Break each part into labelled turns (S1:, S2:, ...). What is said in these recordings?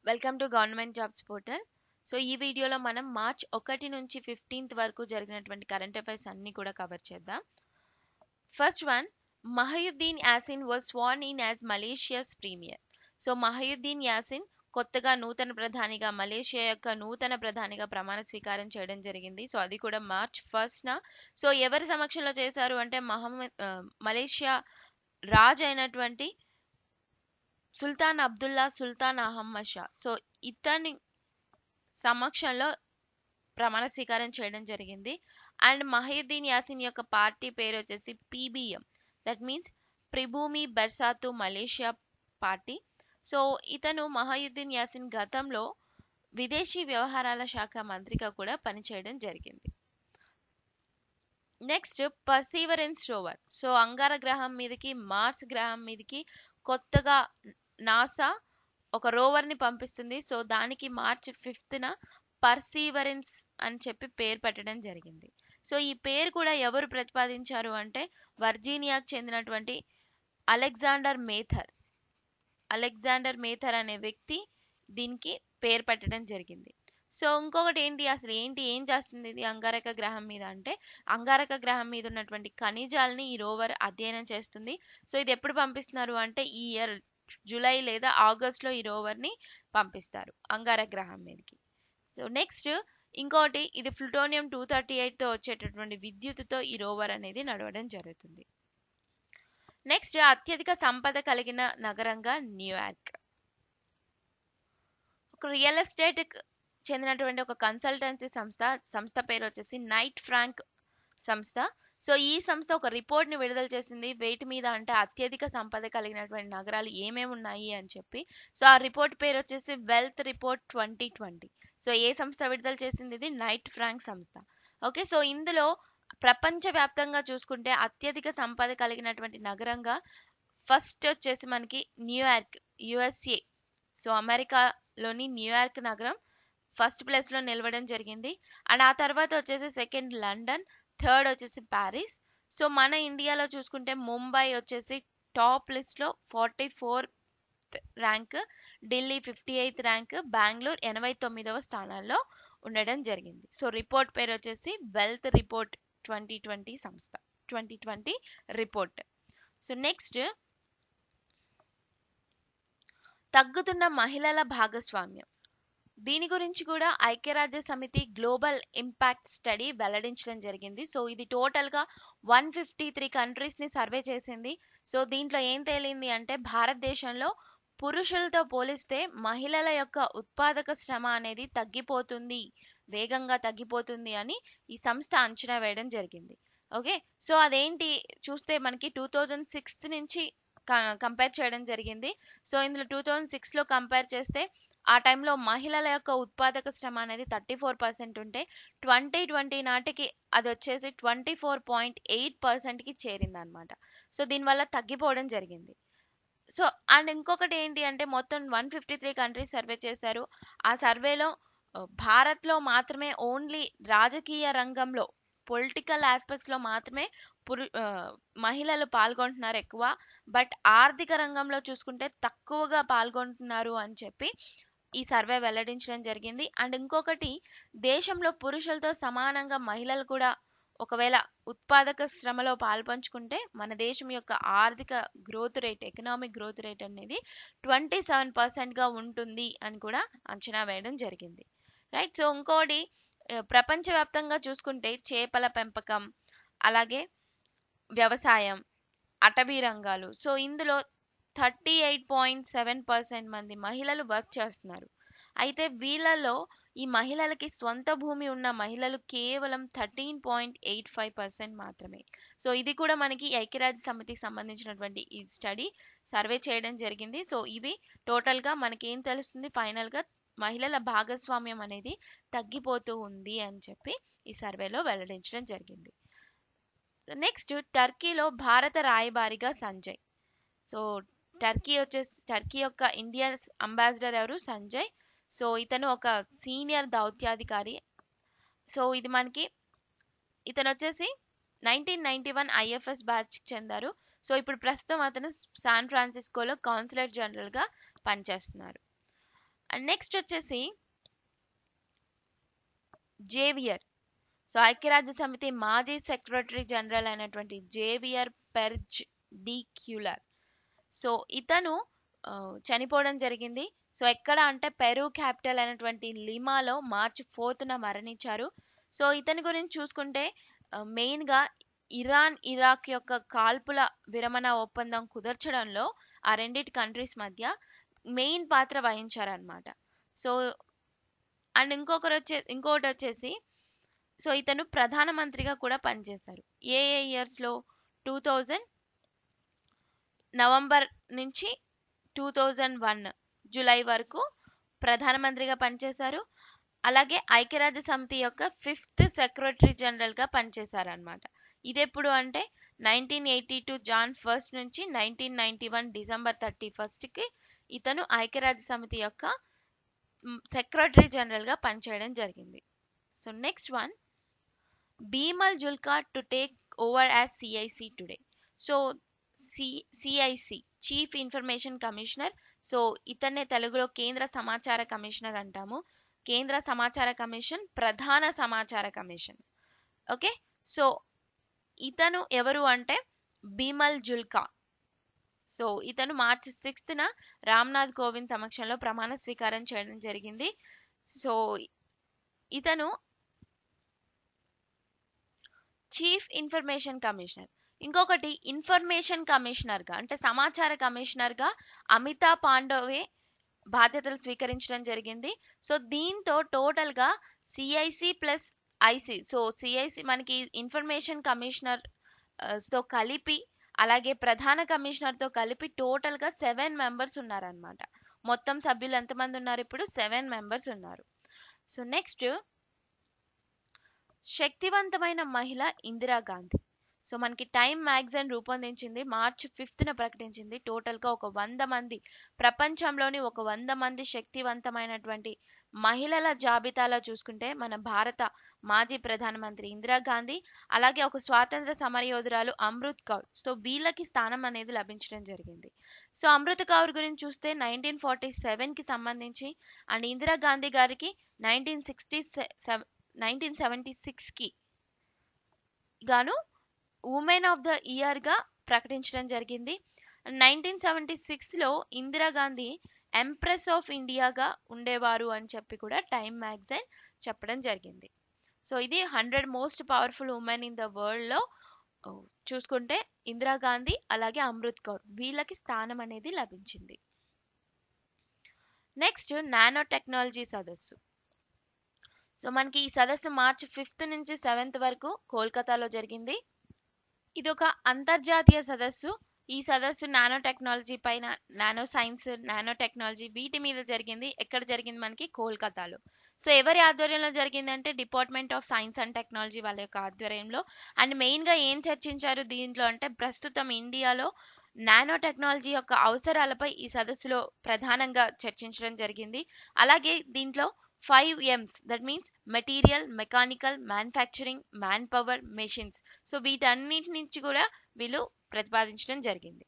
S1: welcome to government jobs portal so ఈ వీడియోలో మనం మార్చ్ ఒకటి నుంచి ఫిఫ్టీన్త్ వరకు జరిగినటువంటి కరెంట్ అఫైర్స్ అన్ని కూడా కవర్ చేద్దాం first one Muhyiddin Yassin was sworn in as Malaysia's premier so Muhyiddin Yassin కొత్తగా నూతన ప్రధానిగా మలేషియా యొక్క నూతన ప్రధానిగా ప్రమాణ స్వీకారం చేయడం జరిగింది సో అది కూడా మార్చ్ ఫస్ట్న సో ఎవరి సమక్షంలో చేశారు అంటే మహమ్మద్ ఆ, మలేషియా రాజ్ అయినటువంటి Sultan Abdullah Sultan Ahmad Shah so ఇతని సమక్షంలో ప్రమాణ స్వీకారం చేయడం జరిగింది అండ్ మహయుద్దీన్ యాసిన్ యొక్క పార్టీ పేరు వచ్చేసి PBM that means Pribumi Bersatu Malaysia party so ఇతను మహయుద్దీన్ యాసిన్ గతంలో విదేశీ వ్యవహారాల శాఖ మంత్రిగా కూడా పనిచేయడం జరిగింది నెక్స్ట్ పర్సీవరెన్స్ రోవర్ సో అంగార గ్రహం మీదకి మార్స్ గ్రహం మీదకి కొత్తగా నాసా ఒక రోవర్ ని పంపిస్తుంది సో దానికి మార్చి ఫిఫ్త్న పర్సీవరెన్స్ అని చెప్పి పేరు పెట్టడం జరిగింది సో ఈ పేరు కూడా ఎవరు ప్రతిపాదించారు అంటే వర్జీనియాకు చెందినటువంటి అలెగ్జాండర్ మేథర్ అలెగ్జాండర్ మేథర్ అనే వ్యక్తి దీనికి పేరు పెట్టడం జరిగింది సో ఇంకొకటి ఏంటి అసలు ఏంటి ఏం చేస్తుంది ఇది అంగారక గ్రహం మీద అంటే అంగారక గ్రహం మీద ఉన్నటువంటి ఖనిజాలని ఈ రోవర్ అధ్యయనం చేస్తుంది సో ఇది ఎప్పుడు పంపిస్తున్నారు అంటే ఈ ఇయర్ జూలై లేదా ఆగస్ట్ లో ఈ రోవర్ ని పంపిస్తారు అంగారక గ్రహం మీదకి సో నెక్స్ట్ ఇంకోటి ఇది ప్లూటోనియం టూ థర్టీ తో వచ్చేటటువంటి విద్యుత్తుతో ఈ రోవర్ అనేది నడవడం జరుగుతుంది నెక్స్ట్ అత్యధిక సంపద కలిగిన నగరంగా న్యూయార్క్ ఒక రియల్ ఎస్టేట్ చెందినటువంటి ఒక కన్సల్టెన్సీ సంస్థ సంస్థ పేరు వచ్చేసి నైట్ ఫ్రాంక్ సంస్థ సో ఈ సంస్థ ఒక రిపోర్ట్ ని విడుదల చేసింది వేటి మీద అంటే అత్యధిక సంపద కలిగినటువంటి నగరాలు ఏమేమి ఉన్నాయి అని చెప్పి సో ఆ రిపోర్ట్ పేరు వచ్చేసి wealth report twenty twenty so ఏ సంస్థ విడుదల చేసింది ఇది నైట్ ఫ్రాంక్ సంస్థ ఓకే సో ఇందులో ప్రపంచవ్యాప్తంగా చూసుకుంటే అత్యధిక సంపద కలిగినటువంటి నగరంగా ఫస్ట్ వచ్చేసి మనకి న్యూయార్క్ యుఎస్ఏ సో అమెరికాలోని న్యూయార్క్ నగరం ఫస్ట్ ప్లేస్ లో నిలవడం జరిగింది అండ్ ఆ తర్వాత వచ్చేసి సెకండ్ లండన్ థర్డ్ వచ్చేసి ప్యారిస్ సో మన ఇండియాలో చూసుకుంటే ముంబై వచ్చేసి టాప్ లిస్ట్ లో forty four rank Delhi fifty eighth rank Bengaluru ఎనభై తొమ్మిదవ స్థానాల్లో ఉండడం జరిగింది సో రిపోర్ట్ పేరు వచ్చేసి వెల్త్ రిపోర్ట్ ట్వంటీ ట్వంటీ సంస్థ twenty twenty report so next తగ్గుతున్న మహిళల భాగస్వామ్యం దీని గురించి కూడా ఐక్యరాజ్య సమితి గ్లోబల్ ఇంపాక్ట్ స్టడీ వెల్లడించడం జరిగింది సో ఇది టోటల్ గా వన్ ఫిఫ్టీ త్రీ కంట్రీస్ ని సర్వే చేసింది సో దీంట్లో ఏం తేలింది అంటే భారతదేశంలో పురుషులతో పోలిస్తే మహిళల యొక్క ఉత్పాదక శ్రమ అనేది తగ్గిపోతుంది వేగంగా తగ్గిపోతుంది అని ఈ సంస్థ అంచనా వేయడం జరిగింది ఓకే సో అదేంటి చూస్తే మనకి టూ థౌజండ్ సిక్స్త్ నుంచి కంపేర్ చేయడం జరిగింది సో ఇందులో టూ థౌజండ్ సిక్స్లో కంపేర్ చేస్తే ఆ టైంలో మహిళల యొక్క ఉత్పాదక శ్రమ అనేది థర్టీ ఫోర్ పర్సెంట్ ఉంటే ట్వంటీ ట్వంటీ నాటికి అది వచ్చేసి ట్వంటీ ఫోర్ పాయింట్ ఎయిట్ పర్సెంట్కి చేరింది అనమాట సో దీనివల్ల తగ్గిపోవడం జరిగింది సో అండ్ ఇంకొకటి ఏంటి అంటే మొత్తం one fifty three countries survey చేశారు ఆ సర్వేలో భారత్లో మాత్రమే ఓన్లీ రాజకీయ రంగంలో పొలిటికల్ ఆస్పెక్ట్స్లో మాత్రమే పురు ఆ, మహిళలు పాల్గొంటున్నారు ఎక్కువ బట్ ఆర్థిక రంగంలో చూసుకుంటే తక్కువగా పాల్గొంటున్నారు అని చెప్పి ఈ సర్వే వెల్లడించడం జరిగింది అండ్ ఇంకొకటి దేశంలో పురుషులతో సమానంగా మహిళలు కూడా ఒకవేళ ఉత్పాదక శ్రమలో పాల్పంచుకుంటే మన దేశం యొక్క ఆర్థిక growth rate economic growth rate అనేది ట్వంటీ సెవెన్ పర్సెంట్గా ఉంటుంది అని కూడా అంచనా వేయడం జరిగింది రైట్ సో ఇంకోటి ఆ, ప్రపంచవ్యాప్తంగా చూసుకుంటే చేపల పెంపకం అలాగే వ్యవసాయం అటవీ రంగాలు సో ఇందులో thirty eight point seven percent మంది మహిళలు వర్క్ చేస్తున్నారు అయితే వీళ్ళలో ఈ మహిళలకి స్వంత భూమి ఉన్న మహిళలు కేవలం thirteen point eight five percent మాత్రమే సో ఇది కూడా మనకి ఐక్యరాజ్య సమితికి సంబంధించినటువంటి ఈ స్టడీ సర్వే చేయడం జరిగింది సో ఇవి టోటల్గా మనకి ఏం తెలుస్తుంది ఫైనల్గా మహిళల భాగస్వామ్యం అనేది తగ్గిపోతూ ఉంది అని చెప్పి ఈ సర్వేలో వెల్లడించడం జరిగింది నెక్స్ట్ టర్కీలో భారత రాయబారిగా సంజయ్ సో టర్కీ వచ్చేసి టర్కీ యొక్క ఇండియన్ అంబాసిడర్ ఎవరు సంజయ్ సో ఇతను ఒక సీనియర్ దౌత్యాధికారి సో ఇది మనకి ఇతను వచ్చేసి నైన్టీన్ నైన్టీ వన్ ఐఎఫ్ఎస్ బ్యాచ్కి చెందారు సో ఇప్పుడు ప్రస్తుతం అతను శాన్ ఫ్రాన్సిస్కోలో కాన్సులేట్ జనరల్గా పనిచేస్తున్నారు అండ్ నెక్స్ట్ వచ్చేసి జేవియర్ సో ఐక్యరాజ్య సమితి మాజీ సెక్రటరీ జనరల్ అయినటువంటి Javier Perez de Cuellar so ఇతను ఆ, చనిపోవడం జరిగింది సో ఎక్కడ అంటే పెరు క్యాపిటల్ అయినటువంటి లిమాలో మార్చి ఫోర్త్న మరణించారు సో ఇతని గురించి చూసుకుంటే మెయిన్ గా ఇరాన్ ఇరాక్ యొక్క కాల్పుల విరమణ ఒప్పందం కుదర్చడంలో ఆ రెండిటి కంట్రీస్ మధ్య మెయిన్ పాత్ర వహించారనమాట సో అండ్ ఇంకొకరు వచ్చే ఇంకొకటి వచ్చేసి సో ఇతను ప్రధానమంత్రిగా కూడా పనిచేశారు ఏ ఏ ఇయర్స్లో టూ థౌజండ్ నవంబర్ నుంచి టూ థౌజండ్ వన్ జూలై వరకు ప్రధానమంత్రిగా పనిచేశారు అలాగే ఐక్యరాజ్య సమితి యొక్క ఫిఫ్త్ సెక్రటరీ జనరల్గా పనిచేశారు అనమాట ఇది ఎప్పుడు అంటే nineteen eighty two Jan first నుంచి nineteen ninety one December thirty ఫస్ట్కి ఇతను ఐక్యరాజ్య సమితి యొక్క సెక్రటరీ జనరల్గా పనిచేయడం జరిగింది so next one Bimal Julka to take over as CIC today so C CIC chief information commissioner so ఇతన్నే తెలుగులో కేంద్ర సమాచార కమిషనర్ అంటాము కేంద్ర సమాచార కమిషన్ ప్రధాన సమాచార కమిషన్ ఓకే సో ఇతను ఎవరు అంటే బీమల్ జుల్కా సో ఇతను మార్చి సిక్స్త్న రామ్నాథ్ కోవింద్ సమక్షంలో ప్రమాణ స్వీకారం చేయడం జరిగింది సో ఇతను చీఫ్ ఇన్ఫర్మేషన్ కమిషనర్ ఇంకొకటి ఇన్ఫర్మేషన్ కమిషనర్గా అంటే సమాచార కమిషనర్గా అమితా పాండవే బాధ్యతలు స్వీకరించడం జరిగింది సో దీంతో టోటల్గా CIC plus IC so CIC మనకి ఇన్ఫర్మేషన్ కమిషనర్ తో కలిపి అలాగే ప్రధాన కమిషనర్తో కలిపి టోటల్గా సెవెన్ మెంబర్స్ ఉన్నారనమాట మొత్తం సభ్యులు ఎంతమంది ఉన్నారు ఇప్పుడు సెవెన్ మెంబర్స్ ఉన్నారు సో నెక్స్ట్ శక్తివంతమైన మహిళ ఇందిరాగాంధీ సో మనకి టైం మ్యాగజైన్ రూపొందించింది మార్చి ఫిఫ్త్న ప్రకటించింది టోటల్గా ఒక వంద మంది ప్రపంచంలోని ఒక వంద మంది శక్తివంతమైనటువంటి మహిళల జాబితాలో చూసుకుంటే మన భారత మాజీ ప్రధానమంత్రి ఇందిరాగాంధీ అలాగే ఒక స్వాతంత్ర సమరయోధురాలు అమృత్ కౌర్ సో వీళ్ళకి స్థానం అనేది లభించడం జరిగింది సో అమృత్ కౌర్ గురించి చూస్తే నైన్టీన్ ఫార్టీ సెవెన్కి సంబంధించి అండ్ ఇందిరాగాంధీ గారికి నైన్టీన్ సిక్స్టీ నైన్టీన్ సెవెంటీ సిక్స్కి గాను ఉమెన్ ఆఫ్ ద ఇయర్గా ప్రకటించడం జరిగింది నైన్టీన్ సెవెంటీ సిక్స్లో ఇందిరాగాంధీ ఎంప్రెస్ ఆఫ్ ఇండియాగా ఉండేవారు అని చెప్పి కూడా టైమ్ మ్యాగజైన్ చెప్పడం జరిగింది సో ఇది hundred most powerful women in the వరల్డ్లో చూసుకుంటే ఇందిరాగాంధీ అలాగే అమృత్ కౌర్ వీళ్ళకి స్థానం అనేది లభించింది నెక్స్ట్ నానో టెక్నాలజీ సదస్సు సో మనకి ఈ సదస్సు మార్చి ఫిఫ్త్ నుంచి సెవెంత్ వరకు కోల్కతాలో జరిగింది ఇది ఒక అంతర్జాతీయ సదస్సు ఈ సదస్సు నానో టెక్నాలజీ పైన నానో సైన్స్ నానో టెక్నాలజీ వీటి మీద జరిగింది ఎక్కడ జరిగింది మనకి కోల్కతాలో సో ఎవరి ఆధ్వర్యంలో జరిగిందంటే department of science and technology వాళ్ళ యొక్క ఆధ్వర్యంలో అండ్ మెయిన్గా ఏం చర్చించారు దీంట్లో అంటే ప్రస్తుతం ఇండియాలో నానో టెక్నాలజీ యొక్క అవసరాలపై ఈ సదస్సులో ప్రధానంగా చర్చించడం జరిగింది అలాగే దీంట్లో five Ms that means material mechanical manufacturing man power machines so వీటన్నిటి నుంచి కూడా వీళ్ళు ప్రతిపాదించడం జరిగింది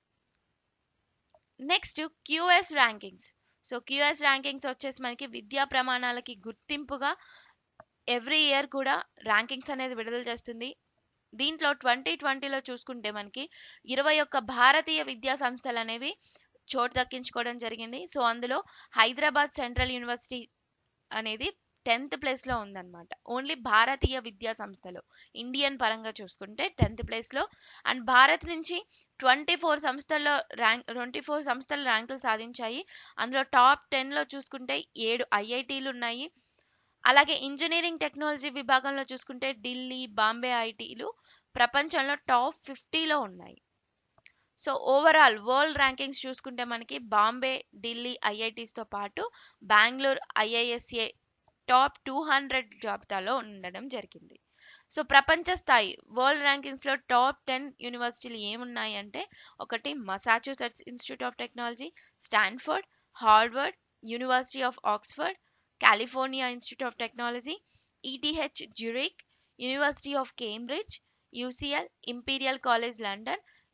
S1: next QS rankings so QS rankings వచ్చేసి మనకి విద్యా ప్రమాణాలకి గుర్తింపుగా ఎవ్రీ ఇయర్ కూడా ర్యాంకింగ్స్ అనేది విడుదల చేస్తుంది దీంట్లో ట్వంటీ ట్వంటీలో చూసుకుంటే మనకి ఇరవై ఒక్క భారతీయ విద్యా సంస్థలు అనేవి చోటు దక్కించుకోవడం జరిగింది సో అందులో హైదరాబాద్ సెంట్రల్ యూనివర్సిటీ అనేది టెన్త్ ప్లేస్లో ఉందన్నమాట ఓన్లీ భారతీయ విద్యా సంస్థలో ఇండియన్ పరంగా చూసుకుంటే టెన్త్ ప్లేస్లో అండ్ భారత్ నుంచి ట్వంటీ ఫోర్ సంస్థల్లో ర్యాంక్ ట్వంటీ ఫోర్ సంస్థలు ర్యాంకులు సాధించాయి అందులో టాప్ టెన్లో చూసుకుంటే ఏడు ఐఐటీలు ఉన్నాయి అలాగే ఇంజనీరింగ్ టెక్నాలజీ విభాగంలో చూసుకుంటే ఢిల్లీ బాంబే ఐటీలు ప్రపంచంలో టాప్ ఫిఫ్టీలో ఉన్నాయి సో ఓవరాల్ వరల్డ్ ర్యాంకింగ్స్ చూసుకుంటే మనకి బాంబే ఢిల్లీ ఐఐటీస్తో పాటు Bengaluru IISc top two hundred జాబితాలో ఉండడం జరిగింది సో ప్రపంచ స్థాయి వరల్డ్ ర్యాంకింగ్స్లో టాప్ టెన్ యూనివర్సిటీలు ఏమున్నాయి అంటే ఒకటి Massachusetts Institute of Technology Stanford Harvard University of Oxford California Institute of Technology ETH Zurich University of Cambridge UCL Imperial College London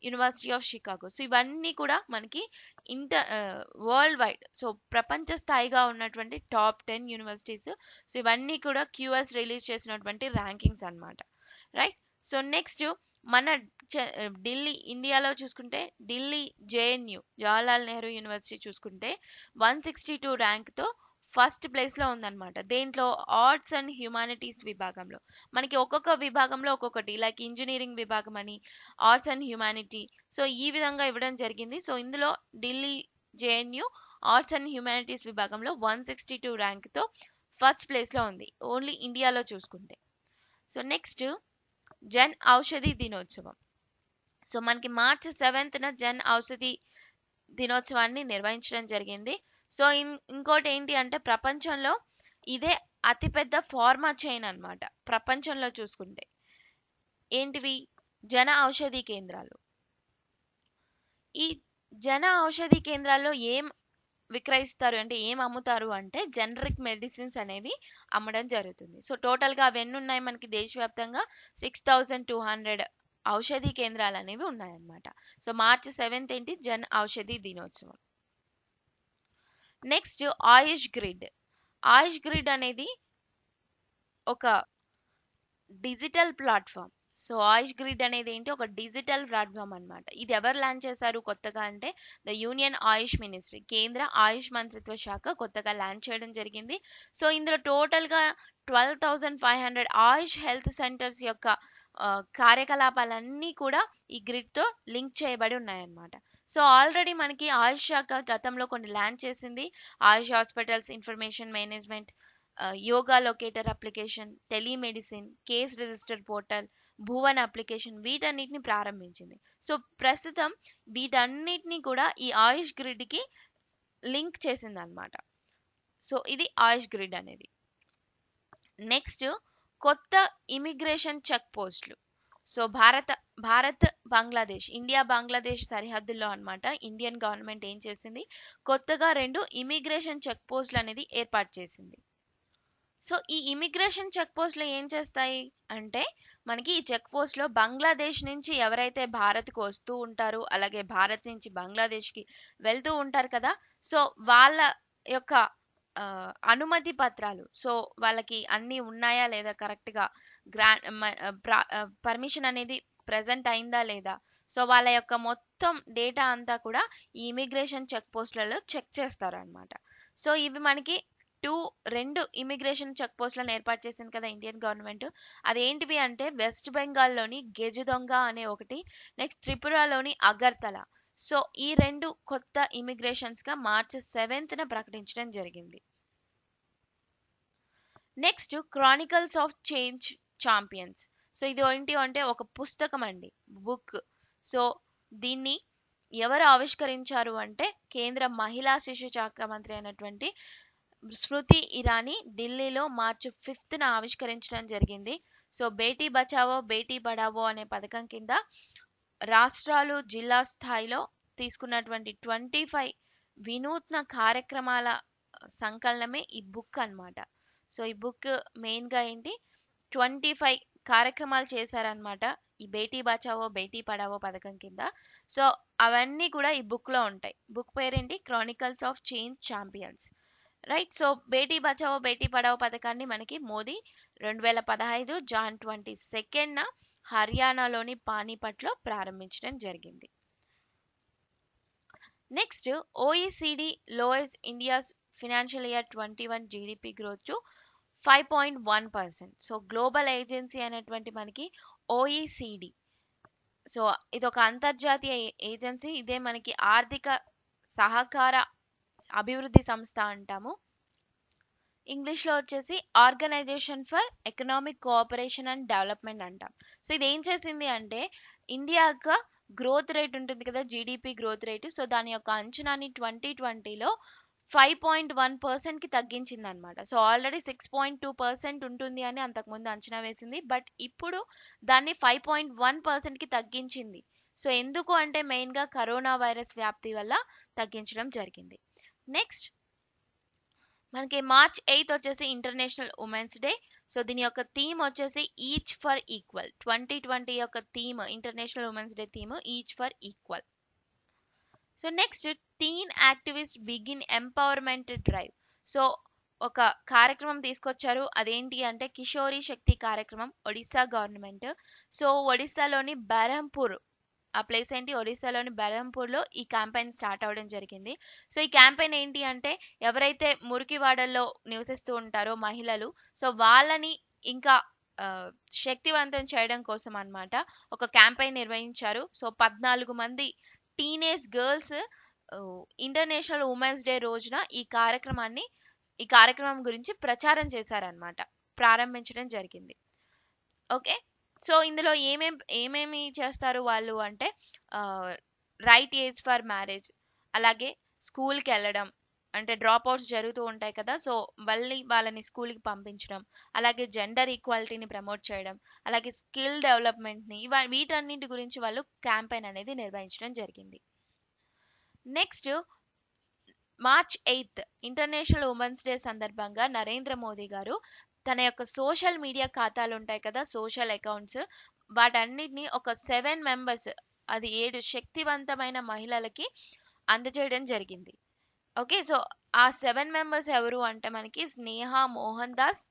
S1: University of Chicago so ఇవన్నీ కూడా మనకి ఇంటర్ వరల్డ్ వైడ్ సో ప్రపంచ స్థాయిగా ఉన్నటువంటి టాప్ టెన్ యూనివర్సిటీస్ సో ఇవన్నీ కూడా QS release చేసినటువంటి rankings అన్నమాట రైట్ సో నెక్స్ట్ మన చ- ఢిల్లీ ఇండియాలో చూసుకుంటే ఢిల్లీ జేఎన్యు జవహర్లాల్ నెహ్రూ యూనివర్సిటీ చూసుకుంటే వన్ సిక్స్టీ టూ ర్యాంక్తో ఫస్ట్ ప్లేస్లో ఉందన్నమాట దేంట్లో ఆర్ట్స్ అండ్ హ్యుమానిటీస్ విభాగంలో మనకి ఒక్కొక్క విభాగంలో ఒక్కొక్కటి లైక్ ఇంజనీరింగ్ విభాగం అని ఆర్ట్స్ అండ్ హ్యుమానిటీ సో ఈ విధంగా ఇవ్వడం జరిగింది సో ఇందులో Delhi JNU arts and humanities విభాగంలో వన్ సిక్స్టీ టూ ర్యాంక్తో ఫస్ట్ ప్లేస్లో ఉంది ఓన్లీ ఇండియాలో చూసుకుంటే సో నెక్స్ట్ జన్ ఔషధి దినోత్సవం సో మనకి మార్చి సెవెంత్న జన్ ఔషధి దినోత్సవాన్ని నిర్వహించడం జరిగింది సో ఇన్ ఇంకోటి ఏంటి అంటే ప్రపంచంలో ఇదే అతిపెద్ద ఫార్మా చైన్ అన్నమాట ప్రపంచంలో చూసుకుంటే ఏంటివి జన ఔషధి కేంద్రాలు ఈ జన ఔషధి కేంద్రాల్లో ఏం విక్రయిస్తారు అంటే ఏం అమ్ముతారు అంటే జనరిక్ మెడిసిన్స్ అనేవి అమ్మడం జరుగుతుంది సో టోటల్గా అవి ఎన్ని ఉన్నాయి మనకి దేశవ్యాప్తంగా సిక్స్ థౌజండ్ టూ హండ్రెడ్ ఔషధి కేంద్రాలు అనేవి ఉన్నాయన్నమాట సో మార్చి సెవెంత్ ఏంటి జన్ ఔషధి దినోత్సవం next Ayush grid Ayush grid అనేది ఒక digital platform so Ayush grid అనేది ఏంటి ఒక డిజిటల్ ప్లాట్ఫామ్ అన్నమాట ఇది ఎవరు లాంచ్ చేశారు కొత్తగా అంటే ద యూనియన్ ఆయుష్ మినిస్ట్రీ కేంద్ర ఆయుష్ మంత్రిత్వ శాఖ కొత్తగా లాంచ్ చేయడం జరిగింది సో ఇందులో టోటల్గా twelve thousand five hundred Ayush health centres యొక్క ఆ, కార్యకలాపాలన్నీ కూడా ఈ గ్రిడ్తో లింక్ చేయబడి ఉన్నాయన్నమాట సో ఆల్రెడీ మనకి ఆయుష్ శాఖ గతంలో కొన్ని లాంచ్ చేసింది Ayush hospitals information management yoga locator application telemedicine case register portal Bhuvan application వీటన్నిటిని ప్రారంభించింది సో ప్రస్తుతం వీటన్నిటిని కూడా ఈ ఆయుష్ గ్రిడ్కి లింక్ చేసింది అనమాట సో ఇది ఆయుష్ గ్రిడ్ అనేది నెక్స్ట్ కొత్త ఇమిగ్రేషన్ చెక్ పోస్టులు సో భారత భారత్ బంగ్లాదేశ్ ఇండియా బంగ్లాదేశ్ సరిహద్దుల్లో అన్నమాట ఇండియన్ గవర్నమెంట్ ఏం చేసింది కొత్తగా రెండు ఇమిగ్రేషన్ చెక్ పోస్టులు అనేది ఏర్పాటు చేసింది సో ఈ ఇమిగ్రేషన్ చెక్ పోస్టులు ఏం చేస్తాయి అంటే మనకి ఈ చెక్ పోస్ట్లో బంగ్లాదేశ్ నుంచి ఎవరైతే భారత్కు వస్తూ ఉంటారో అలాగే భారత్ నుంచి బంగ్లాదేశ్కి వెళ్తూ ఉంటారు కదా సో వాళ్ళ యొక్క ఆ, అనుమతి పత్రాలు సో వాళ్ళకి అన్నీ ఉన్నాయా లేదా కరెక్ట్గా గ్రా పర్మిషన్ అనేది ప్రజెంట్ అయిందా లేదా సో వాళ్ళ యొక్క మొత్తం డేటా అంతా కూడా ఈ ఇమిగ్రేషన్ చెక్ పోస్టులలో చెక్ చేస్తారు అనమాట సో ఇవి మనకి టూ రెండు ఇమిగ్రేషన్ చెక్ పోస్టులను ఏర్పాటు చేసింది కదా ఇండియన్ గవర్నమెంట్ అదేంటివి అంటే వెస్ట్ బెంగాల్లోని గెజుదొంగ అనే ఒకటి నెక్స్ట్ త్రిపురలోని అగర్తల సో ఈ రెండు కొత్త ఇమిగ్రేషన్స్ గా మార్చి సెవెంత్ న ప్రకటించడం జరిగింది next chronicles of change champions so ఇది ఏంటి అంటే ఒక పుస్తకం అండి బుక్ సో దీన్ని ఎవరు ఆవిష్కరించారు అంటే కేంద్ర మహిళా శిశు శాఖ మంత్రి అయినటువంటి స్మృతి ఇరానీ ఢిల్లీలో మార్చి ఫిఫ్త్న ఆవిష్కరించడం జరిగింది సో బేటీ బచావో బేటీ పడావో అనే పథకం కింద రాష్ట్రాలు జిల్లా స్థాయిలో తీసుకున్నటువంటి ట్వంటీ ఫైవ్ వినూత్న కార్యక్రమాల సంకలనమే ఈ బుక్ అన్నమాట సో ఈ బుక్ మెయిన్గా ఏంటి ట్వంటీ ఫైవ్ కార్యక్రమాలు చేశారనమాట ఈ బేటీ బచావో బేటీ పడావో పథకం కింద సో అవన్నీ కూడా ఈ బుక్లో ఉంటాయి బుక్ పేరేంటి chronicles of change champions right so Beti Bachao Beti Padhao పథకాన్ని మనకి మోదీ రెండు వేల పదహైదు జాన్ ట్వంటీ సెకండ్న హర్యానాలోని పానీపట్లో ప్రారంభించడం జరిగింది next OECD lowers India's financial year twenty one GDP growth to five point one percent so global agency అనేటువంటి మనకి ఓఈసిడి సో ఇది ఒక అంతర్జాతీయ ఏ- ఏజెన్సీ ఇదే మనకి ఆర్థిక సహకార అభివృద్ధి సంస్థ అంటాము ఇంగ్లీష్లో వచ్చేసి organisation for economic cooperation and development అంటాం సో ఇది ఏం చేసింది అంటే ఇండియా యొక్క గ్రోత్ రేట్ ఉంటుంది కదా జీడిపి గ్రోత్ రేటు సో దాని యొక్క అంచనాని ట్వంటీ ట్వంటీలో ఫైవ్ పాయింట్ వన్ పర్సెంట్కి తగ్గించింది అనమాట so already six point two percent ఉంటుంది అని అంతకుముందు అంచనా వేసింది బట్ ఇప్పుడు దాన్ని ఫైవ్ పాయింట్ వన్ పర్సెంట్కి తగ్గించింది సో ఎందుకు అంటే మెయిన్గా కరోనా వైరస్ వ్యాప్తి వల్ల తగ్గించడం జరిగింది నెక్స్ట్ మనకి మార్చ్ ఎయిత్ వచ్చేసి ఇంటర్నేషనల్ ఉమెన్స్ డే సో దీని యొక్క థీమ్ వచ్చేసి each for equal twenty twenty యొక్క theme international women's day theme each for equal so next teen activist begin empowerment drive so ఒక కార్యక్రమం తీసుకొచ్చారు అదేంటి అంటే కిషోరి శక్తి కార్యక్రమం ఒడిశా గవర్నమెంట్ సో ఒడిశాలోని బెరంపూర్ ఆ ప్లేస్ ఏంటి ఒడిశాలోని బెరంపూర్లో ఈ క్యాంపెయిన్ స్టార్ట్ అవ్వడం జరిగింది సో ఈ క్యాంపెయిన్ ఏంటి అంటే ఎవరైతే మురికివాడల్లో నివసిస్తూ ఉంటారో మహిళలు సో వాళ్ళని ఇంకా ఆ, శక్తివంతం చేయడం కోసం అన్నమాట ఒక క్యాంపెయిన్ నిర్వహించారు సో పద్నాలుగు మంది teenage girls international women's day రోజున ఈ కార్యక్రమాన్ని ఈ కార్యక్రమం గురించి ప్రచారం చేశారనమాట ప్రారంభించడం జరిగింది ఓకే సో ఇందులో ఏమేం ఏమేమి చేస్తారు వాళ్ళు అంటే రైట్ ఏజ్ ఫర్ మ్యారేజ్ అలాగే స్కూల్కి వెళ్ళడం అంటే డ్రాప్ అవుట్స్ జరుగుతూ ఉంటాయి కదా సో మళ్ళీ వాళ్ళని స్కూల్కి పంపించడం అలాగే జెండర్ ఈక్వాలిటీని ప్రమోట్ చేయడం అలాగే స్కిల్ డెవలప్మెంట్ని ఇవ వీటన్నింటి గురించి వాళ్ళు క్యాంపెయిన్ అనేది నిర్వహించడం జరిగింది next March eighth international women's day సందర్భంగా నరేంద్ర మోదీ గారు తన యొక్క సోషల్ మీడియా ఖాతాలు ఉంటాయి కదా సోషల్ అకౌంట్స్ వాటన్నిటిని ఒక సెవెన్ మెంబర్స్ అది ఏడు శక్తివంతమైన మహిళలకి అందజేయడం జరిగింది ఓకే సో ఆ సెవెన్ మెంబర్స్ ఎవరు అంటే మనకి స్నేహ మోహన్ దాస్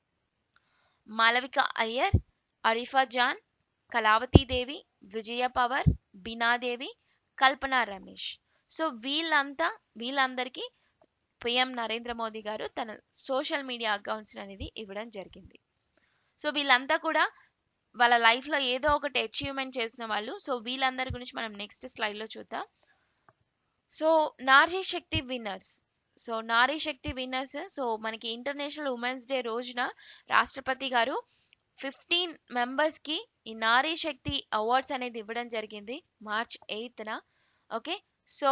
S1: మాలవిక అయ్యర్ అరిఫా జాన్ కళావతి దేవి విజయ పవర్ బీనాదేవి కల్పన రమేష్ సో వీళ్ళంతా వీళ్ళందరికీ పిఎం నరేంద్ర మోదీ గారు తన సోషల్ మీడియా అకౌంట్స్ అనేది ఇవ్వడం జరిగింది సో వీళ్ళంతా కూడా వాళ్ళ లైఫ్లో ఏదో ఒకటి అచీవ్మెంట్ చేసిన వాళ్ళు సో వీళ్ళందరి గురించి మనం నెక్స్ట్ స్లైడ్లో చూద్దాం so Nari Shakti winners so Nari Shakti winners so మనకి ఇంటర్నేషనల్ ఉమెన్స్ డే రోజున రాష్ట్రపతి గారు ఫిఫ్టీన్ మెంబర్స్కి ఈ నారీ శక్తి అవార్డ్స్ అనేది ఇవ్వడం జరిగింది మార్చ్ ఎయిత్న ఓకే సో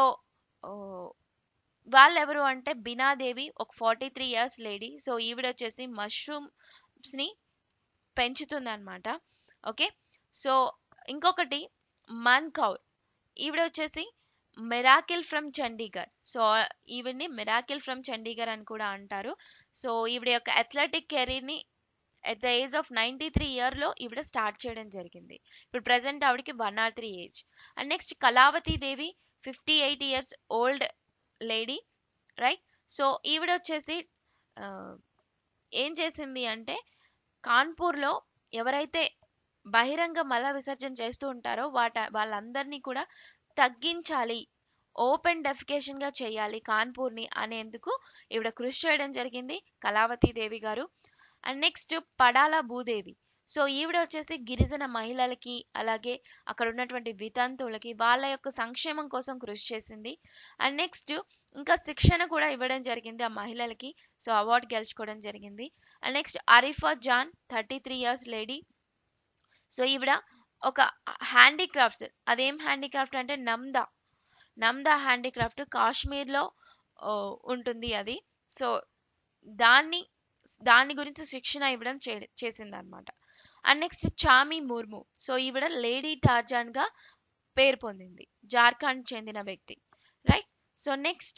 S1: వాళ్ళెవరు అంటే బినాదేవి ఒక forty three years lady so ఈవిడ వచ్చేసి మష్రూమ్స్ని పెంచుతుంది అనమాట ఓకే సో ఇంకొకటి మన్ కౌర్ ఈవిడ వచ్చేసి మిరాకిల్ ఫ్రమ్ చండీగఢ్ సో ఈవిడ్ని మిరాకిల్ ఫ్రమ్ చండీగఢ్ అని కూడా అంటారు సో ఈవిడ యొక్క అథ్లెటిక్ కెరీర్ని at the age of ninety three ఇయర్లో ఈవిడ స్టార్ట్ చేయడం జరిగింది ఇప్పుడు ప్రజెంట్ ఆవిడకి one or three age and next Kalavati Devi fifty eight years old lady right so ఈవిడ వచ్చేసి ఆ, ఏం చేసింది అంటే కాన్పూర్లో ఎవరైతే బహిరంగ మల విసర్జన చేస్తూ ఉంటారో వాట వాళ్ళందరినీ కూడా తగ్గించాలి ఓపెన్ డెఫికేషన్ గా చేయాలి కాన్పూర్ని అనేందుకు ఈవిడ కృషి చేయడం జరిగింది కళావతి దేవి గారు and next Padala Bhudevi so ఈవిడ వచ్చేసి గిరిజన మహిళలకి అలాగే అక్కడ ఉన్నటువంటి వితంతువులకి వాళ్ళ యొక్క సంక్షేమం కోసం కృషి చేసింది అండ్ నెక్స్ట్ ఇంకా శిక్షణ కూడా ఇవ్వడం జరిగింది ఆ మహిళలకి సో అవార్డు గెలుచుకోవడం జరిగింది and next Arifa Jaan thirty three years lady so ఈవిడ ఒక హ్యాండీక్రాఫ్ట్స్ అదేం హ్యాండీక్రాఫ్ట్ అంటే నమ్దా నమ్దా హ్యాండీక్రాఫ్ట్ కాశ్మీర్లో ఓ, ఉంటుంది అది సో దాన్ని దాని గురించి శిక్షణ ఇవ్వడం చే చేసింది అనమాట and next Chami Murmu so ఈవిడ లేడీ టార్జాన్ గా పేరు పొందింది జార్ఖండ్ చెందిన వ్యక్తి రైట్ సో నెక్స్ట్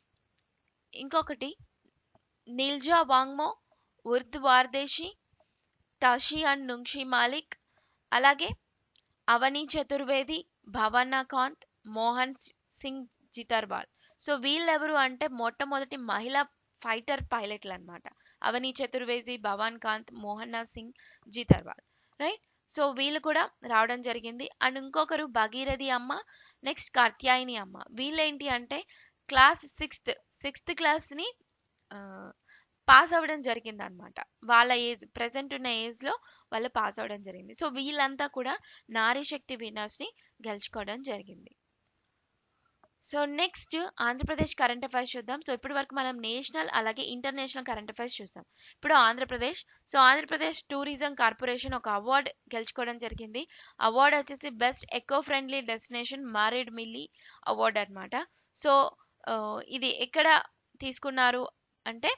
S1: ఇంకొకటి నిల్జా వాంగ్మో ఉర్ద్ వార్దేశి తషి అండ్ నుంక్షి మాలిక్ అలాగే అవని చతుర్వేది భవన్నా కాంత్ మోహన్ సింగ్ జితర్వాల్ సో వీళ్ళెవరు అంటే మొట్టమొదటి మహిళా ఫైటర్ పైలట్లు అన్నమాట అవని చతుర్వేది భవాన్ కాంత్ మోహన్నా సింగ్ జితర్వాల్ రైట్ సో వీళ్ళు కూడా రావడం జరిగింది అండ్ ఇంకొకరు భగీరథి అమ్మ నెక్స్ట్ కాత్యాయని అమ్మ వీళ్ళేంటి అంటే క్లాస్ సిక్స్త్ సిక్స్త్ క్లాస్ని పాస్ అవ్వడం జరిగింది అనమాట వాళ్ళ ఏజ్ ప్రజెంట్ ఉన్న ఏజ్ లో వాళ్ళు పాస్ అవ్వడం జరిగింది సో వీళ్ళంతా కూడా నారీ శక్తి విన్నర్స్ ని గెలుచుకోవడం జరిగింది so next Andhra Pradesh current affairs చూద్దాం సో ఇప్పటి వరకు మనం నేషనల్ అలాగే ఇంటర్నేషనల్ కరెంట్ అఫైర్స్ చూద్దాం ఇప్పుడు Andhra Pradesh so Andhra Pradesh tourism corporation ఒక అవార్డ్ గెలుచుకోవడం జరిగింది అవార్డ్ వచ్చేసి best eco friendly destination Maredumilli award అన్నమాట సో ఆ, ఇది ఎక్కడ తీసుకున్నారు అంటే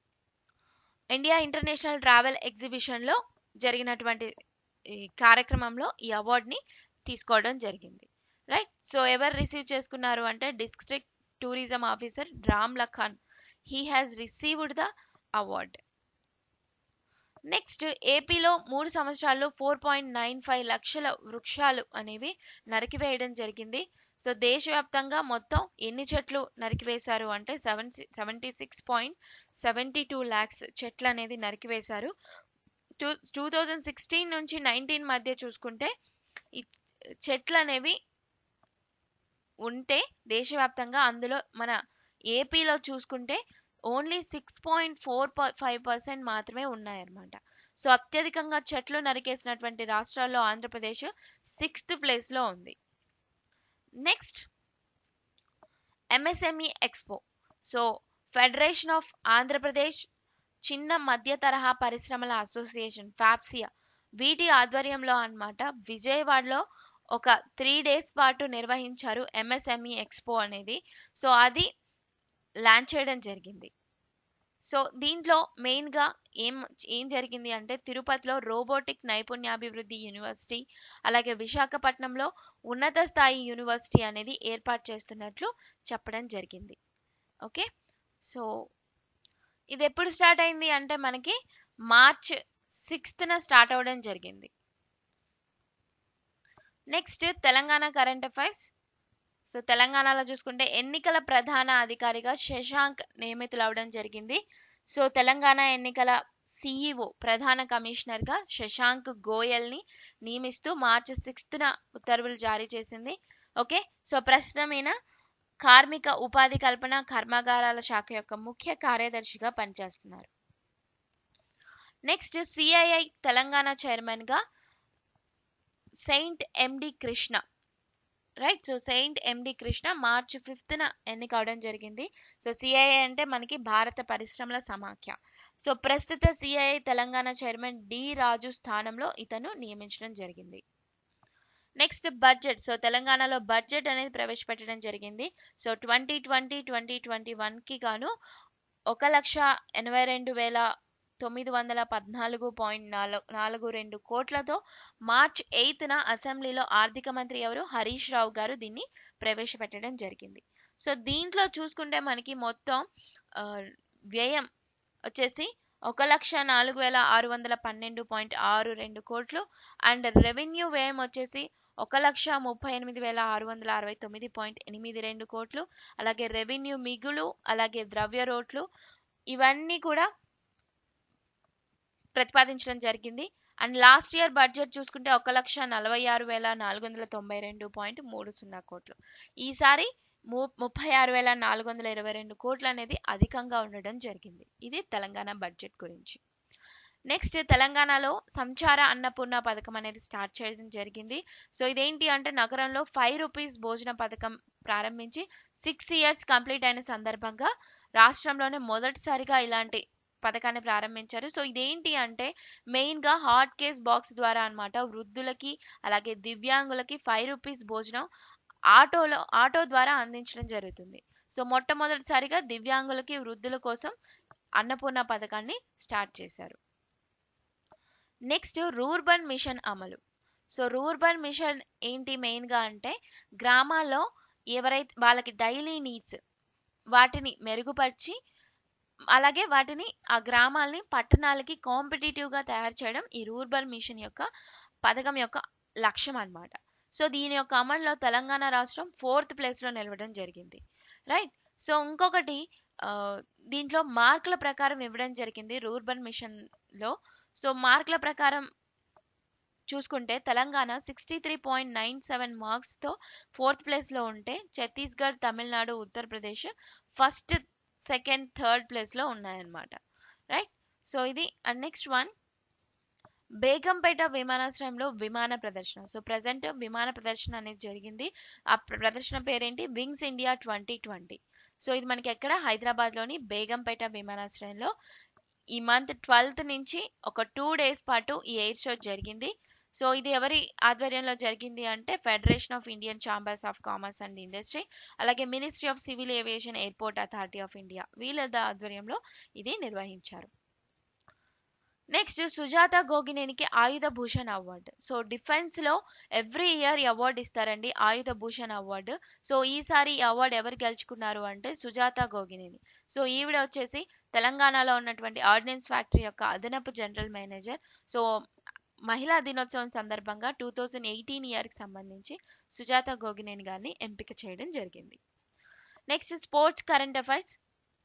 S1: ఇండియా ఇంటర్నేషనల్ ట్రావెల్ ఎగ్జిబిషన్లో జరిగినటువంటి ఈ కార్యక్రమంలో ఈ అవార్డ్ని తీసుకోవడం జరిగింది రైట్ సో ఎవరు రిసీవ్ చేసుకున్నారు అంటే district tourism officer Ram Lakhan he has received the award next ఏపీలో మూడు సంవత్సరాల్లో ఫోర్ పాయింట్ నైన్ ఫైవ్ లక్షల వృక్షాలు అనేవి నరికివేయడం జరిగింది సో దేశవ్యాప్తంగా మొత్తం ఎన్ని చెట్లు నరికివేశారు అంటే seven seventy six point seventy two lakhs చెట్లు అనేది నరికివేశారు టూ టూ థౌజండ్ సిక్స్టీన్ నుంచి నైన్టీన్ మధ్య చూసుకుంటే ఈ చెట్లు అనేవి ఉంటే దేశవ్యాప్తంగా అందులో మన ఏపీలో చూసుకుంటే only six point four five percent మాత్రమే ఉన్నాయన్నమాట సో అత్యధికంగా చెట్లు నరికేసినటువంటి రాష్ట్రాల్లో ఆంధ్రప్రదేశ్ సిక్స్త్ ప్లేస్లో ఉంది next MSME expo so federation of Andhra Pradesh చిన్న మధ్య తరహా పరిశ్రమల అసోసియేషన్ ఫ్యాప్సియా వీటి ఆధ్వర్యంలో అన్నమాట విజయవాడలో ఒక త్రీ డేస్ పాటు నిర్వహించారు ఎంఎస్ఎంఈ ఎక్స్పో అనేది సో అది లాంచ్ చేయడం జరిగింది సో దీంట్లో మెయిన్గా ఏం ఏం జరిగింది అంటే తిరుపతిలో రోబోటిక్ నైపుణ్యాభివృద్ధి యూనివర్సిటీ అలాగే విశాఖపట్నంలో ఉన్నత స్థాయి యూనివర్సిటీ అనేది ఏర్పాటు చేస్తున్నట్లు చెప్పడం జరిగింది ఓకే సో ఇది ఎప్పుడు స్టార్ట్ అయింది అంటే మనకి మార్చ్ సిక్స్త్న స్టార్ట్ అవ్వడం జరిగింది next Telangana current affairs so తెలంగాణలో చూసుకుంటే ఎన్నికల ప్రధాన అధికారిగా శశాంక్ నియమితులు అవడం జరిగింది సో తెలంగాణ ఎన్నికల సిఇఓ ప్రధాన కమిషనర్గా శశాంక్ గోయల్ని నియమిస్తూ మార్చి సిక్స్త్న ఉత్తర్వులు జారీ చేసింది ఓకే సో ప్రస్తుతం ఈయన కార్మిక ఉపాధి కల్పన కర్మాగారాల శాఖ యొక్క ముఖ్య కార్యదర్శిగా పనిచేస్తున్నారు నెక్స్ట్ సిఐఐ తెలంగాణ చైర్మన్గా సెయింట్ ఎండి కృష్ణ రైట్ సో సెయింట్ ఎండి కృష్ణ మార్చి ఫిఫ్త్న ఎన్నికవడం జరిగింది సో సిఐఐ అంటే మనకి భారత పరిశ్రమల సమాఖ్య సో ప్రస్తుత CII Telangana chairman D Raju స్థానంలో ఇతను నియమించడం జరిగింది నెక్స్ట్ బడ్జెట్ సో తెలంగాణలో బడ్జెట్ అనేది ప్రవేశపెట్టడం జరిగింది so twenty twenty twenty twenty వన్కి గాను ఒక లక్ష ఎనభై రెండు వేల తొమ్మిది వందల పద్నాలుగు పాయింట్ నాలుగు నాలుగు రెండు కోట్లతో మార్చ్ ఎయిత్న అసెంబ్లీలో ఆర్థిక మంత్రి ఎవరు హరీష్ రావు గారు దీన్ని ప్రవేశపెట్టడం జరిగింది సో దీంట్లో చూసుకుంటే మనకి మొత్తం వ్యయం వచ్చేసి ఒక లక్ష నాలుగు వేల ఆరు వందల పన్నెండు పాయింట్ ఆరు రెండు కోట్లు అండ్ రెవెన్యూ వ్యయం వచ్చేసి ఒక లక్ష ముప్పై ఎనిమిది వేల ఆరు వందల అరవై తొమ్మిది పాయింట్ ఎనిమిది రెండు కోట్లు అలాగే రెవెన్యూ మిగులు అలాగే ద్రవ్య రోట్లు ఇవన్నీ కూడా ప్రతిపాదించడం జరిగింది అండ్ లాస్ట్ ఇయర్ బడ్జెట్ చూసుకుంటే ఒక లక్ష నలభై ఆరు వేల నాలుగు వందల తొంభై రెండు పాయింట్ మూడు సున్నా కోట్లు ఈసారి ము ముప్పై ఆరు వేల నాలుగు వందల ఇరవై రెండు కోట్లు అనేది అధికంగా ఉండడం జరిగింది ఇది తెలంగాణ బడ్జెట్ గురించి నెక్స్ట్ తెలంగాణలో సంచార అన్నపూర్ణ పథకం అనేది స్టార్ట్ చేయడం జరిగింది సో ఇదేంటి అంటే నగరంలో ఫైవ్ రూపీస్ భోజన పథకం ప్రారంభించి సిక్స్ ఇయర్స్ కంప్లీట్ అయిన సందర్భంగా రాష్ట్రంలోనే మొదటిసారిగా ఇలాంటి పథకాన్ని ప్రారంభించారు సో ఇదేంటి అంటే మెయిన్గా హాట్ కేస్ బాక్స్ ద్వారా అనమాట వృద్ధులకి అలాగే దివ్యాంగులకి ఫైవ్ రూపీస్ భోజనం ఆటోలో ఆటో ద్వారా అందించడం జరుగుతుంది సో మొట్టమొదటిసారిగా దివ్యాంగులకి వృద్ధుల కోసం అన్నపూర్ణ పథకాన్ని స్టార్ట్ చేశారు నెక్స్ట్ రూర్బన్ మిషన్ అమలు సో రూర్బన్ మిషన్ ఏంటి మెయిన్గా అంటే గ్రామాల్లో ఎవరైతే వాళ్ళకి డైలీ నీడ్స్ వాటిని మెరుగుపరిచి అలాగే వాటిని ఆ గ్రామాలని పట్టణాలకి కాంపిటేటివ్గా తయారు చేయడం ఈ రూర్బన్ మిషన్ యొక్క పథకం యొక్క లక్ష్యం అన్నమాట సో దీని యొక్క అమలులో తెలంగాణ రాష్ట్రం ఫోర్త్ ప్లేస్లో నిలవడం జరిగింది రైట్ సో ఇంకొకటి దీంట్లో మార్కుల ప్రకారం ఇవ్వడం జరిగింది రూర్బన్ మిషన్లో సో మార్కుల ప్రకారం చూసుకుంటే Telangana sixty three point nine seven మార్క్స్తో ఫోర్త్ ప్లేస్లో ఉంటే Chhattisgarh Tamil Nadu Uttar Pradesh first second third ప్లేస్లో ఉన్నాయన్నమాట రైట్ సో ఇది అండ్ నెక్స్ట్ వన్ బేగంపేట విమానాశ్రయంలో విమాన ప్రదర్శన సో ప్రజెంట్ విమాన ప్రదర్శన అనేది జరిగింది ఆ ప్రదర్శన పేరేంటి wings India twenty twenty so ఇది మనకి ఎక్కడ హైదరాబాద్లోని బేగంపేట విమానాశ్రయంలో ఈ మంత్ ట్వెల్త్ నుంచి ఒక టూ డేస్ పాటు ఈ ఎయిర్ షో జరిగింది సో ఇది ఎవరి ఆధ్వర్యంలో జరిగింది అంటే federation of Indian chambers of commerce and industry అలాగే ministry of civil aviation airport authority of India వీళ్ళ ఆధ్వర్యంలో ఇది నిర్వహించారు నెక్స్ట్ సుజాత గోగినేనికి Ayudh Bhushan award so defence లో ఎవ్రీ ఇయర్ ఈ అవార్డు ఇస్తారండి ఆయుధ భూషణ్ అవార్డు సో ఈసారి ఈ అవార్డు ఎవరు గెలుచుకున్నారు అంటే సుజాత గోగినేని సో ఈవిడ వచ్చేసి తెలంగాణలో ఉన్నటువంటి ఆర్డినెన్స్ ఫ్యాక్టరీ యొక్క అదనపు జనరల్ మేనేజర్ సో మహిళా దినోత్సవం సందర్భంగా టూ థౌజండ్ ఎయిటీన్ ఇయర్కి సంబంధించి సుజాత గోగినేని గారిని ఎంపిక చేయడం జరిగింది next sports current affairs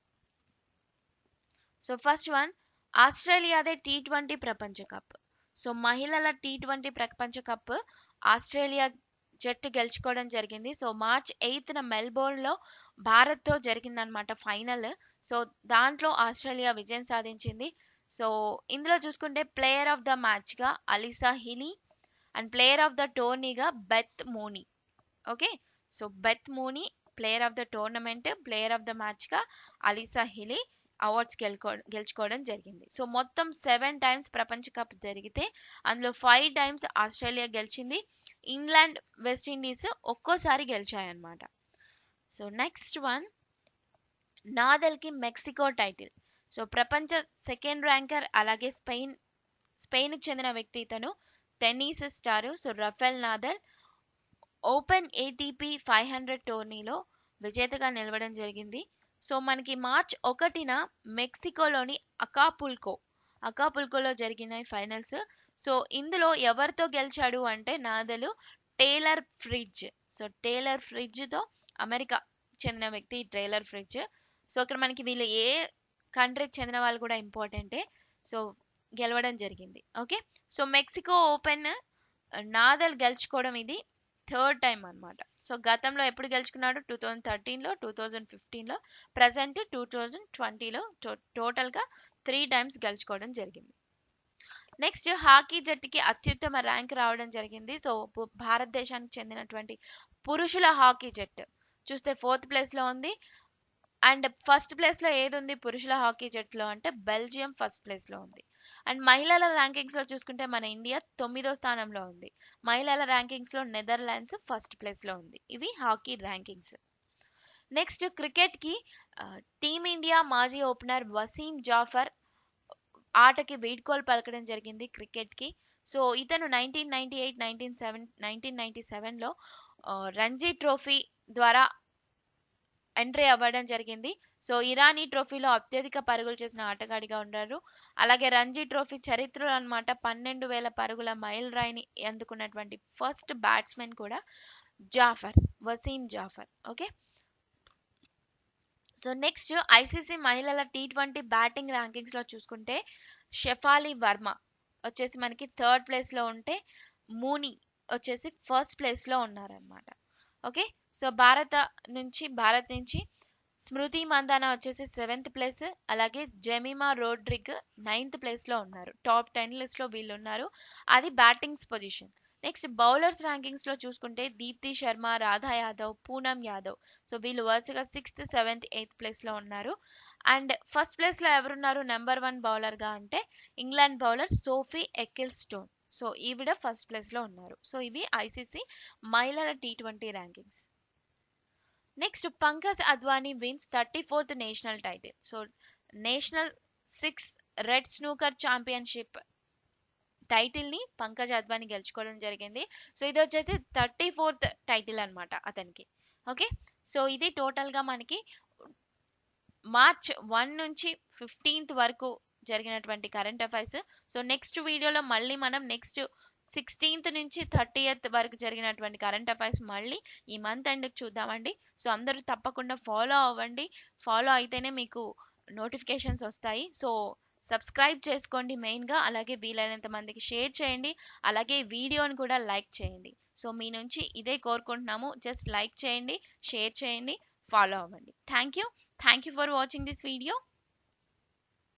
S1: so first one ఆస్ట్రేలియాదే టీ ట్వంటీ ప్రపంచ కప్ సో మహిళల టీ ట్వంటీ ప్రపంచ కప్ ఆస్ట్రేలియా జట్టు గెలుచుకోవడం జరిగింది సో మార్చ్ ఎయిత్న మెల్బోర్న్లో భారత్తో జరిగిందనమాట ఫైనల్ సో దాంట్లో ఆస్ట్రేలియా విజయం సాధించింది సో ఇందులో చూసుకుంటే ప్లేయర్ ఆఫ్ ద మ్యాచ్గా Alyssa Healy and player of the టోర్నీగా Beth Mooney okay so Beth Mooney player of the tournament player of the మ్యాచ్గా అలిసా హిలీ అవార్డ్స్ గెలుకో గెలుచుకోవడం జరిగింది సో మొత్తం సెవెన్ టైమ్స్ ప్రపంచ కప్ జరిగితే అందులో ఫైవ్ టైమ్స్ ఆస్ట్రేలియా గెలిచింది ఇంగ్లాండ్ వెస్టిండీస్ ఒక్కోసారి గెలిచాయన్నమాట సో నెక్స్ట్ వన్ నాదల్కి మెక్సికో టైటిల్ సో ప్రపంచ సెకండ్ ర్యాంకర్ అలాగే స్పెయిన్ స్పెయిన్కి చెందిన వ్యక్తి ఇతను tennis star so Rafael Nadal open ATP five hundred టోర్నీలో విజేతగా నిలవడం జరిగింది సో మనకి మార్చ్ ఒకటిన మెక్సికోలోని అకాపుల్కో అకాపుల్కోలో జరిగిన ఫైనల్స్ సో ఇందులో ఎవరితో గెలిచాడు అంటే Nadal Taylor Fritz so Taylor ఫ్రిడ్జ్తో అమెరికా చెందిన వ్యక్తి టేలర్ ఫ్రిడ్జ్ సో ఇక్కడ మనకి వీళ్ళు ఏ కంట్రీకి చెందిన వాళ్ళు కూడా ఇంపార్టెంటే సో గెలవడం జరిగింది okay so Mexico open Nadal గెలుచుకోవడం ఇది థర్డ్ టైం అనమాట సో గతంలో ఎప్పుడు గెలుచుకున్నాడు టూ థౌజండ్ థర్టీన్లో టూ థౌజండ్ ఫిఫ్టీన్లో ప్రజెంట్ టూ థౌజండ్ ట్వంటీలో టోటల్గా త్రీ టైమ్స్ గెలుచుకోవడం జరిగింది నెక్స్ట్ హాకీ జట్టుకి అత్యుత్తమ ర్యాంక్ రావడం జరిగింది సో భారతదేశానికి చెందినటువంటి పురుషుల హాకీ జట్టు చూస్తే ఫోర్త్ ప్లేస్లో ఉంది అండ్ ఫస్ట్ ప్లేస్లో ఏది ఉంది పురుషుల హాకీ జట్టులో అంటే బెల్జియం ఫస్ట్ ప్లేస్లో ఉంది అండ్ మహిళల ర్యాంకింగ్స్లో చూసుకుంటే మన ఇండియా తొమ్మిదో స్థానంలో ఉంది మహిళల ర్యాంకింగ్స్లో నెదర్లాండ్స్ ఫస్ట్ ప్లేస్లో ఉంది ఇవి హాకీ ర్యాంకింగ్స్ నెక్స్ట్ క్రికెట్కి టీమిండియా మాజీ ఓపెనర్ వసీం జాఫర్ ఆటకి వీడ్కోలు పలకడం జరిగింది క్రికెట్కి సో ఇతను nineteen ninety eight nineteen seven nineteen ninety సెవెన్లో రంజీ ట్రోఫీ ద్వారా ఎంట్రీ అవ్వడం జరిగింది సో ఇరానీ ట్రోఫీలో అత్యధిక పరుగులు చేసిన ఆటగాడిగా ఉన్నారు అలాగే రంజీ ట్రోఫీ చరిత్రలో అనమాట పన్నెండు వేల పరుగుల మైల్ రాయిని అందుకున్నటువంటి ఫస్ట్ బ్యాట్స్మెన్ కూడా Jaffer Wasim Jaffer okay so next ICC మహిళల టీ ట్వంటీ బ్యాటింగ్ ర్యాంకింగ్స్లో చూసుకుంటే షెఫాలి వర్మ వచ్చేసి మనకి థర్డ్ ప్లేస్లో ఉంటే మూనీ వచ్చేసి ఫస్ట్ ప్లేస్లో ఉన్నారనమాట ఓకే సో భారత నుంచి భారత్ నుంచి స్మృతి మందాన వచ్చేసి సెవెంత్ ప్లేస్ అలాగే జెమిమా రోడ్రిగ్ నైన్త్ ప్లేస్లో ఉన్నారు టాప్ టెన్ లిస్ట్లో వీళ్ళు ఉన్నారు అది బ్యాటింగ్స్ పొజిషన్ నెక్స్ట్ బౌలర్స్ ర్యాంకింగ్స్లో చూసుకుంటే దీప్తి శర్మ రాధా యాదవ్ పూనం యాదవ్ సో వీళ్ళు వరుసగా సిక్స్త్ సెవెంత్ ఎయిత్ ప్లేస్లో ఉన్నారు అండ్ ఫస్ట్ ప్లేస్లో ఎవరున్నారు నెంబర్ వన్ బౌలర్గా అంటే England bowler Sophie Ecclestone so ఈవిడ ఫస్ట్ ప్లేస్లో ఉన్నారు సో ఇవి ఐసీసీ మహిళల T twenty rankings next Pankaj Advani wins thirty fourth national title so national six red snooker championship title ని పంకజ్ అద్వానీ గెలుచుకోవడం జరిగింది సో ఇది వచ్చేసి థర్టీ ఫోర్త్ టైటిల్ అనమాట అతనికి ఓకే సో ఇది టోటల్ గా మనకి మార్చ్ వన్ నుంచి ఫిఫ్టీన్త్ వరకు జరిగినటువంటి కరెంట్ అఫైర్స్ సో నెక్స్ట్ వీడియోలో మళ్ళీ మనం నెక్స్ట్ సిక్స్టీన్త్ నుంచి థర్టీయత్ వరకు జరిగినటువంటి కరెంట్ అఫైర్స్ మళ్ళీ ఈ మంత్ ఎండ్కి చూద్దామండి సో అందరూ తప్పకుండా ఫాలో అవ్వండి ఫాలో అయితేనే మీకు నోటిఫికేషన్స్ వస్తాయి సో సబ్స్క్రైబ్ చేసుకోండి మెయిన్గా అలాగే వీలైనంత మందికి షేర్ చేయండి అలాగే వీడియోని కూడా లైక్ చేయండి సో మీ నుంచి ఇదే కోరుకుంటున్నాము జస్ట్ లైక్ చేయండి షేర్ చేయండి ఫాలో అవ్వండి thank you thank you for watching this video